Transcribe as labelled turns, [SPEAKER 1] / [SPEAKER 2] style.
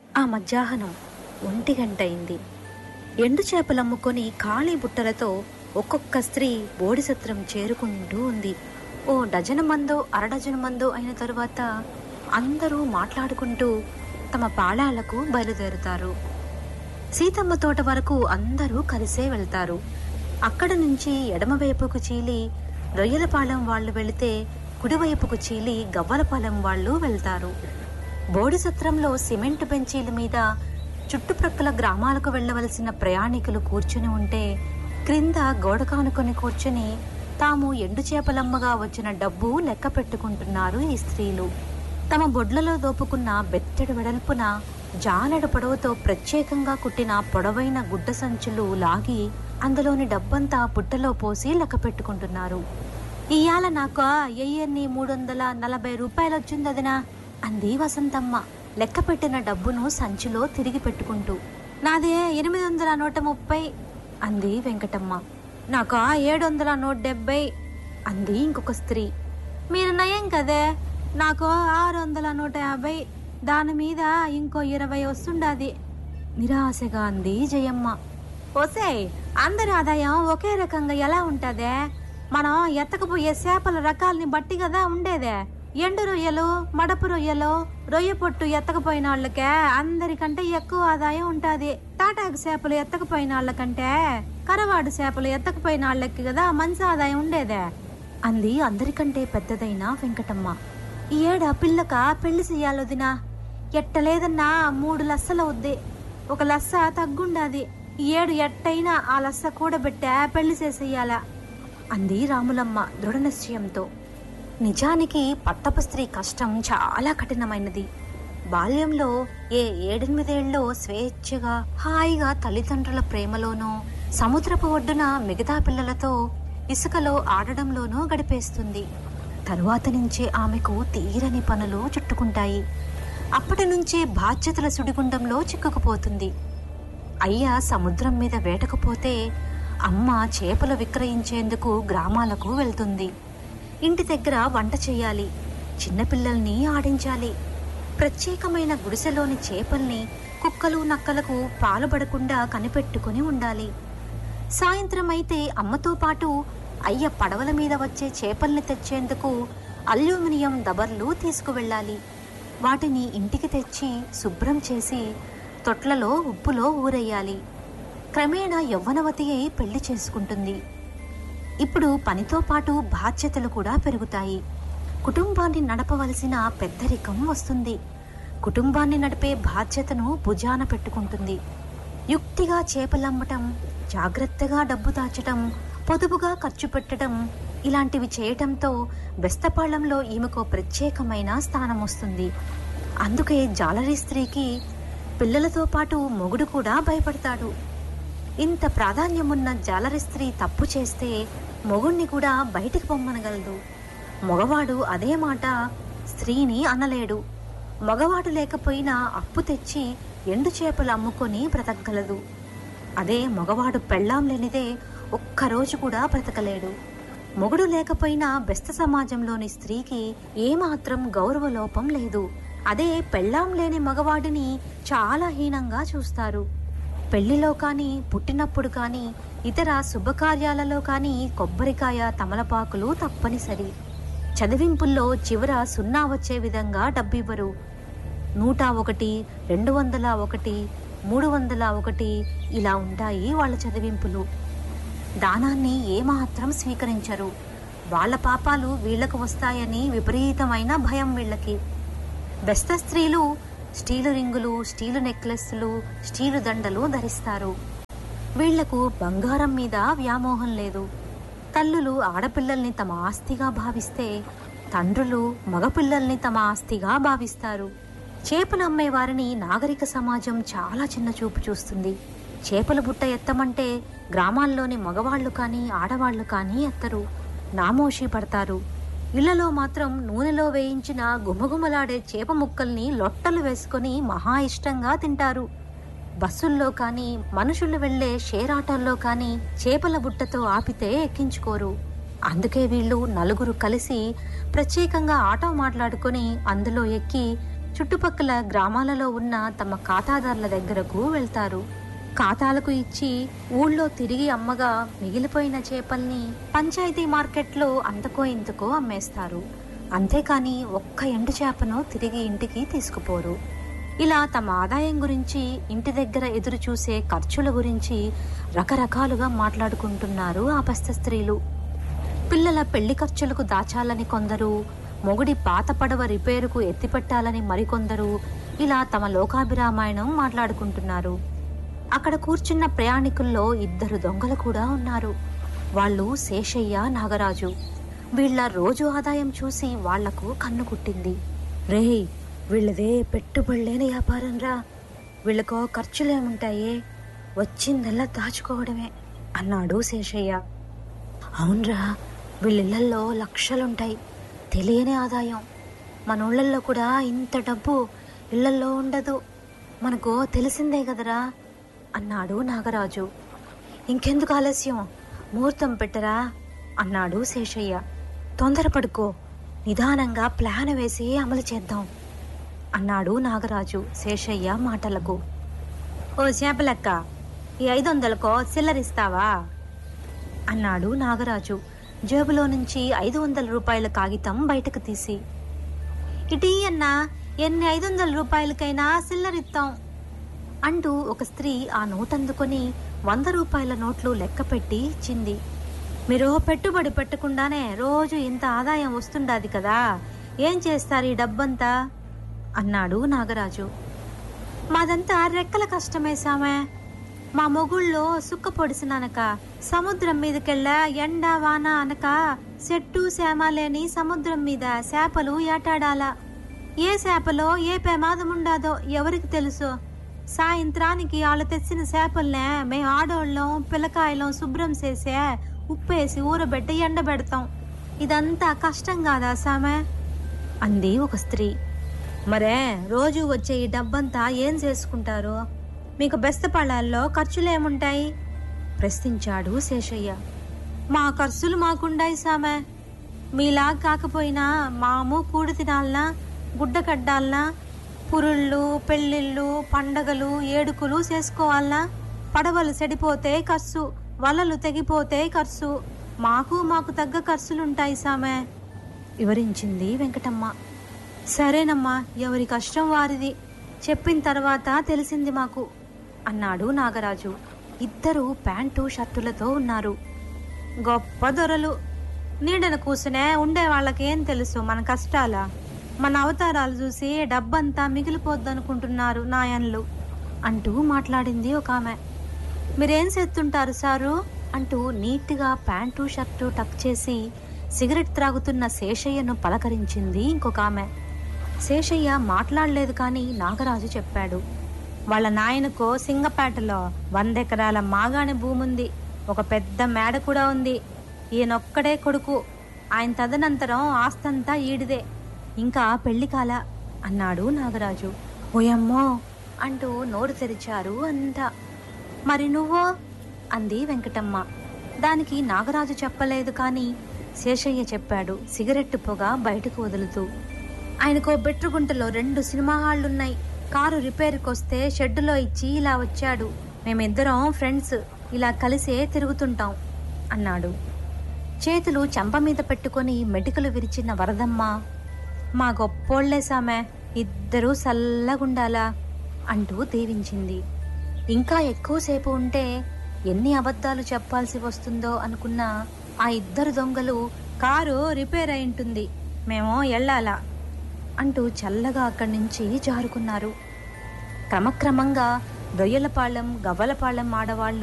[SPEAKER 1] ఆ మధ్యాహ్నం ఒంటి గంట అయింది ఎండు చేపలు అమ్ముకొని ఖాళీ బుట్టలతో ఒక్కొక్క స్త్రీ బోడిసత్రం చేరుకుంటూ ఉంది ఓ డజను మందో అరడజను మందో అయిన తరువాత అందరూ మాట్లాడుకుంటూ తమ పాళాలకు బయలుదేరుతారు సీతమ్మ తోట వరకు అందరూ కలిసే వెళ్తారు అక్కడ నుంచి ఎడమవైపుకు చీలి రొయ్యలపాలెం వాళ్ళు వెళితే కుడివైపుకు చీలి గవ్వలపాలెం వాళ్ళు వెళ్తారు బోడిసత్రంలో సిమెంట్ బెంచీల మీద చుట్టుప్రక్కల గ్రామాలకు వెళ్ళవలసిన ప్రయాణికులు కూర్చుని ఉంటే క్రింద గోడ కానుకొని కూర్చుని తాము ఎండు చేపలమ్మగా వచ్చిన డబ్బు లెక్క పెట్టుకుంటున్నారు ఈ స్త్రీలు తమ బొడ్లలో దోపుకున్న బెత్తెడు వెడల్పున జానెడు పొడవుతో ప్రత్యేకంగా కుట్టిన పొడవైన గుడ్డ సంచులు లాగి అందులోని డబ్బంతా పుట్టలో పోసి లెక్క పెట్టుకుంటున్నారు ఇయాల నాకు ఎయ్యన్ని మూడు వందల నలభై రూపాయలు వచ్చిందదినా అంది వసంతమ్మ లెక్క పెట్టిన డబ్బును సంచిలో తిరిగి పెట్టుకుంటూ నాదే ఎనిమిది వందల నూట ముప్పై అంది వెంకటమ్మ నాకు ఏడు వందల నూట డెబ్బై అంది ఇంకొక స్త్రీ మీరు నయం కదే నాకు ఆరు వందల నూట యాభై దాని మీద ఇంకో ఇరవై వస్తుండాది నిరాశగా అంది జయమ్మ ఓసే అందరి ఆదాయం ఒకే రకంగా ఎలా ఉంటదే మనం ఎత్తకపోయే చేపల రకాలని బట్టి కదా ఉండేదే ఎండు రొయ్యలు మడపు రొయ్యలు రొయ్య పొట్టు ఎత్తకపోయిన వాళ్ళకే అందరికంటే ఎక్కువ ఆదాయం ఉంటాది తాటాకు చేపలు ఎత్తకపోయిన వాళ్ళకంటే కరవాడు చేపలు ఎత్తకపోయిన వాళ్ళకి కదా మంచి ఆదాయం ఉండేదే అంది అందరికంటే పెద్దదైన వెంకటమ్మ ఈ ఏడ పిల్లక పెళ్లి చెయ్యాలొదినా ఎట్టలేదన్నా మూడు లస్సలవుద్ది ఒక లస్స తగ్గుండాది ఈ ఏడు ఎట్టయినా ఆ లస్స కూడబెట్టా పెళ్లి చేసేయాల అంది రాములమ్మ దృఢ నిశ్చయంతో నిజానికి పట్టపు స్త్రీ కష్టం చాలా కఠినమైనది బాల్యంలో ఏ ఏడెనిమిదేళ్ళలో స్వేచ్ఛగా హాయిగా తల్లిదండ్రుల ప్రేమలోనూ సముద్రపు ఒడ్డున మిగతా పిల్లలతో ఇసుకలో ఆడడంలోనూ గడిపేస్తుంది తరువాత నుంచే ఆమెకు తీరని పనులు చుట్టుకుంటాయి అప్పటి నుంచే బాధ్యతల సుడిగుండంలో చిక్కుకుపోతుంది అయ్య సముద్రం మీద వేటకపోతే అమ్మ చేపలు విక్రయించేందుకు గ్రామాలకు వెళ్తుంది ఇంటి దగ్గర వంట చేయాలి చిన్నపిల్లల్ని ఆడించాలి ప్రత్యేకమైన గుడిసెలోని చేపల్ని కుక్కలు నక్కలకు పాలుపడకుండా కనిపెట్టుకుని ఉండాలి సాయంత్రం అయితే అమ్మతో పాటు అయ్య పడవల మీద వచ్చే చేపల్ని తెచ్చేందుకు అల్యూమినియం దబర్లు తీసుకువెళ్ళాలి వాటిని ఇంటికి తెచ్చి శుభ్రం చేసి తొట్లలో ఉప్పులో ఊరేయాలి క్రమేణా యవ్వనవతి అయి పెళ్లి చేసుకుంటుంది ఇప్పుడు పనితో పాటు బాధ్యతలు కూడా పెరుగుతాయి కుటుంబాన్ని నడపవలసిన పెద్దరికం వస్తుంది కుటుంబాన్ని నడిపే బాధ్యతను భుజాన పెట్టుకుంటుంది యుక్తిగా చేపలమ్మటం జాగ్రత్తగా డబ్బు దాచటం పొదుపుగా ఖర్చు పెట్టడం ఇలాంటివి చేయటంతో బెస్తపాళెంలో ఈమెకు ప్రత్యేకమైన స్థానం వస్తుంది అందుకే జాలరీ స్త్రీకి పిల్లలతో పాటు మొగుడు కూడా భయపడతాడు ఇంత ప్రాధాన్యమున్న జాలరి స్త్రీ తప్పు చేస్తే మొగుణ్ణి కూడా బయటికి పొమ్మనగలదు మగవాడు అదే మాట స్త్రీని అనలేడు మగవాడు లేకపోయినా అప్పు తెచ్చి ఎండు చేపలు అమ్ముకొని బ్రతకగలదు అదే మగవాడు పెళ్ళాం లేనిదే ఒక్కరోజు కూడా బ్రతకలేడు మొగుడు లేకపోయినా బెస్త సమాజంలోని స్త్రీకి ఏమాత్రం గౌరవ లోపం లేదు అదే పెళ్ళాం లేని మగవాడిని చాలా హీనంగా చూస్తారు పెళ్లిలో కానీ పుట్టినప్పుడు కానీ ఇతర శుభకార్యాలలో కానీ కొబ్బరికాయ తమలపాకులు తప్పనిసరి చదివింపుల్లో చివర సున్నా వచ్చే విధంగా డబ్బివ్వరు నూట ఒకటి రెండు వందల ఒకటి మూడు వందల ఒకటి ఇలా ఉంటాయి వాళ్ళ చదివింపులు దానాన్ని ఏమాత్రం స్వీకరించరు వాళ్ళ పాపాలు వీళ్లకు వస్తాయని విపరీతమైన భయం వీళ్ళకి బెస్త స్త్రీలు స్టీలు రింగులు స్టీలు నెక్లెస్లు స్టీలు దండలు ధరిస్తారు వీళ్లకు బంగారం మీద వ్యామోహం లేదు తల్లులు ఆడపిల్లల్ని తమ ఆస్తిగా భావిస్తే తండ్రులు మగపిల్లల్ని తమ ఆస్తిగా భావిస్తారు చేపలు అమ్మే వారిని నాగరిక సమాజం చాలా చిన్న చూపు చూస్తుంది చేపల బుట్ట ఎత్తమంటే గ్రామాల్లోని మగవాళ్ళు కానీ ఆడవాళ్ళు కానీ ఎత్తరు నామోషి పడతారు ఇళ్లలో మాత్రం నూనెలో వేయించిన గుమగుమలాడే చేప ముక్కల్ని లొట్టలు వేసుకొని మహా ఇష్టంగా తింటారు బస్సుల్లో కానీ మనుషులు వెళ్లే షేర్ ఆటోల్లో కానీ చేపల బుట్టతో ఆపితే ఎక్కించుకోరు అందుకే వీళ్ళు నలుగురు కలిసి ప్రత్యేకంగా ఆటో మాట్లాడుకొని అందులో ఎక్కి చుట్టుపక్కల గ్రామాలలో ఉన్న తమ ఖాతాదారుల దగ్గరకు వెళ్తారు ఖాతాలకు ఇచ్చి ఊళ్ళో తిరిగి అమ్మగా మిగిలిపోయిన చేపల్ని పంచాయతీ మార్కెట్లో అంతకో ఇంతకో అమ్మేస్తారు అంతేకాని ఒక్క ఎండు చేపను తిరిగి ఇంటికి తీసుకుపోరు ఇలా తమ ఆదాయం గురించి ఇంటి దగ్గర ఎదురు చూసే ఖర్చుల గురించి రకరకాలుగా మాట్లాడుకుంటున్నారు ఆ బస్త స్త్రీలు పిల్లల పెళ్లి ఖర్చులకు దాచాలని కొందరు మొగుడి పాత పడవ రిపేరుకు ఎత్తిపెట్టాలని మరికొందరు ఇలా తమ లోకాభిరామాయణం మాట్లాడుకుంటున్నారు అక్కడ కూర్చున్న ప్రయాణికుల్లో ఇద్దరు దొంగలు కూడా ఉన్నారు వాళ్ళు శేషయ్య నాగరాజు వీళ్ళ రోజు ఆదాయం చూసి వాళ్లకు కన్ను కుట్టింది రేయ్ వీళ్ళదే పెట్టుబడులేని వ్యాపారం రా వీళ్ళకో ఖర్చులేముంటాయే వచ్చిందల్లా దాచుకోవడమే అన్నాడు శేషయ్య అవునరా వీళ్ళిళ్ళల్లో లక్షలుంటాయి తెలియని ఆదాయం మన ఊళ్ళల్లో కూడా ఇంత డబ్బు ఇళ్లల్లో ఉండదు మనకు తెలిసిందే కదరా అన్నాడు నాగరాజు ఇంకెందుకు ఆలస్యం ముహూర్తం పెట్టరా అన్నాడు శేషయ్య తొందరపడుకో నిదానంగా ప్లాన్ వేసి అమలు చేద్దాం అన్నాడు నాగరాజు శేషయ్య మాటలకు ఓ చేపలక్క ఈ ఐదు వందలకో సిల్లరిస్తావా అన్నాడు నాగరాజు జేబులో నుంచి ఐదు వందల రూపాయల కాగితం బయటకు తీసి ఇటీ అన్నా ఎన్ని ఐదు వందల రూపాయలకైనా సిల్లరిస్తాం అంటూ ఒక స్త్రీ ఆ నోట్ అందుకొని వంద రూపాయల నోట్లు లెక్క పెట్టి ఇచ్చింది మీరు పెట్టుబడి పెట్టకుండానే రోజు ఇంత ఆదాయం వస్తుండాది కదా ఏం చేస్తారు ఈ డబ్బంతా అన్నాడు నాగరాజు మాదంతా రెక్కల కష్టమే సామే మా మొగుళ్ళో సుక్క పొడిసిననక సముద్రం మీదకెళ్ళా ఎండ వాన అనక చెట్టు సేమ లేని సముద్రం మీద చేపలు ఏటాడాల ఏ చేపలో ఏ ప్రమాదం ఉండాదో ఎవరికి తెలుసు సాయంత్రానికి వాళ్ళు తెచ్చిన చేపల్నే మేము ఆడోళ్ళం పిల్లకాయలం శుభ్రం చేసే ఉప్పేసి ఊరబెట్టి ఎండబెడతాం ఇదంతా కష్టం కాదా సామె అంది ఒక స్త్రీ మరే రోజు వచ్చే ఈ డబ్బంతా ఏం చేసుకుంటారు మీకు బెస్తపళ్ళాల్లో ఖర్చులేముంటాయి ప్రశ్నించాడు శేషయ్య మా ఖర్చులు మాకుండాయి సామె మీలా కాకపోయినా మాము కూడి తినాలనా గుడ్డ కడ్డాలనా పురుళ్ళు పెళ్ళిళ్ళు పండగలు ఏడుకులు చేసుకోవాలనా పడవలు చెడిపోతే ఖర్చు వలలు తెగిపోతే ఖర్చు మాకు మాకు తగ్గ ఖర్చులుంటాయి సామె వివరించింది వెంకటమ్మ సరేనమ్మా ఎవరి కష్టం వారిది చెప్పిన తర్వాత తెలిసింది మాకు అన్నాడు నాగరాజు ఇద్దరు ప్యాంటు షర్టులతో ఉన్నారు గొప్ప దొరలు నీడన కూసునే ఉండే వాళ్ళకేం తెలుసు మన కష్టాల మన అవతారాలు చూసి డబ్బంతా మిగిలిపోద్దనుకుంటున్నారు నాయన్లు అంటూ మాట్లాడింది ఒక ఆమె మీరేం చేస్తుంటారు సారు అంటూ నీట్గా ప్యాంటు షర్టు టక్ చేసి సిగరెట్ త్రాగుతున్న శేషయ్యను పలకరించింది ఇంకొక ఆమె శేషయ్య మాట్లాడలేదు కానీ నాగరాజు చెప్పాడు వాళ్ళ నాయనకు సింగపేటలో వంద ఎకరాల మాగాణి భూమి ఉంది ఒక పెద్ద మేడ కూడా ఉంది ఈయనొక్కడే కొడుకు ఆయన తదనంతరం ఆస్తంతా ఈడిదే ఇంకా పెళ్లి కాల అన్నాడు నాగరాజు ఓయమ్మో అంటూ నోరు తెరిచారు అంతా మరి నువ్వో అంది వెంకటమ్మ దానికి నాగరాజు చెప్పలేదు కానీ శేషయ్య చెప్పాడు సిగరెట్టు పొగ బయటకు వదులుతూ ఆయనకో బెట్రుగుంటలో రెండు సినిమా హాళ్లున్నాయి కారు రిపేర్కి వస్తే షెడ్డులో ఇచ్చి ఇలా వచ్చాడు మేమిద్దరం ఫ్రెండ్స్ ఇలా కలిసే తిరుగుతుంటాం అన్నాడు చేతులు చెంప మీద పెట్టుకొని మెటికలు విరిచిన వరదమ్మ మా గొప్పోళ్లే సామె ఇద్దరూ సల్లగుండాలా అంటూ దీవించింది ఇంకా ఎక్కువసేపు ఉంటే ఎన్ని అబద్ధాలు చెప్పాల్సి వస్తుందో అనుకున్న ఆ ఇద్దరు దొంగలు కారు రిపేర్ అయి ఉంటుంది మేము వెళ్ళాలా అంటూ చల్లగా అక్కడి నుంచి జారుకున్నారు క్రమక్రమంగా రొయ్యలపాళెం గవ్వలపాళెం ఆడవాళ్లు